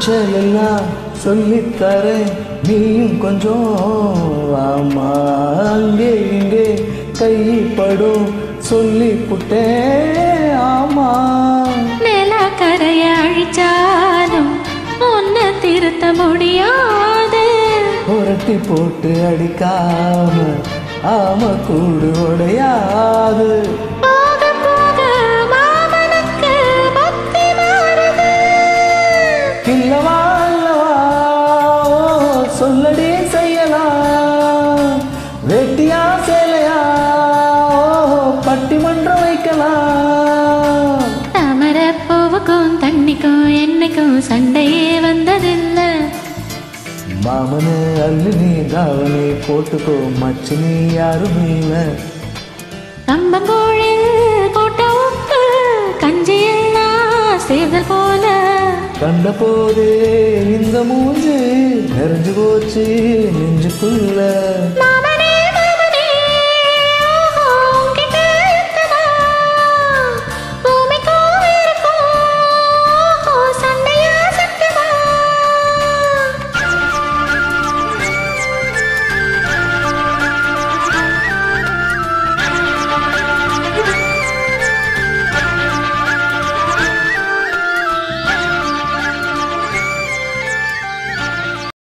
நீச்சல் எல்லாம் சொல்லித்தரேன் நீயும் கொஞ்சம் ஆமா அங்கே இங்கே கைப்படும் சொல்லி புட்டேன் ஆமா நில கரைய அழிச்சாலும் உன்னை திருத்த முடியாது புரட்டி போட்டு அடிக்காம ஆம கூடு உடையாது போக போக மாமனுக்கு பக்தி மாறுது இல்லவா அல்லவா ஓ, சொல்லடி செய்யலாம் வெட்டியா சேலையா ஓ, பட்டிமன்றம் வைக்கலாம் தாமர பூவுக்கும் தண்ணிக்கும் என்னைக்கும் சண்டையே வந்ததில்லை மாமனு அள்ளு நீ தாவணி போட்டுக்கோ மச்சு நீ யாரும் இல்லை கம்பங்கோழில் போட்ட உப்பு கஞ்சி எல்லாம் சேர்தல் போல கண்ட போதே இந்த மூஞ்சு நிறைஞ்சு போச்சு நெஞ்சுக்குள்ள மாம